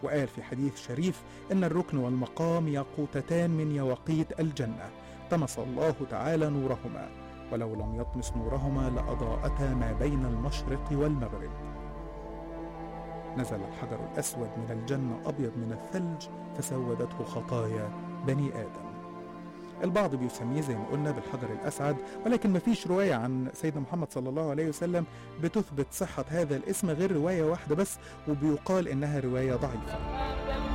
وقال في حديث شريف إن الركن والمقام ياقوتتان من يواقيت الجنة طمس الله تعالى نورهما ولو لم يطمس نورهما لأضاءتا ما بين المشرق والمغرب نزل الحجر الأسود من الجنة أبيض من الثلج فسودته خطايا بني آدم البعض بيسميه زي ما قلنا بالحجر الأسعد ولكن مفيش رواية عن سيدنا محمد صلى الله عليه وسلم بتثبت صحة هذا الاسم غير رواية واحدة بس وبيقال إنها رواية ضعيفة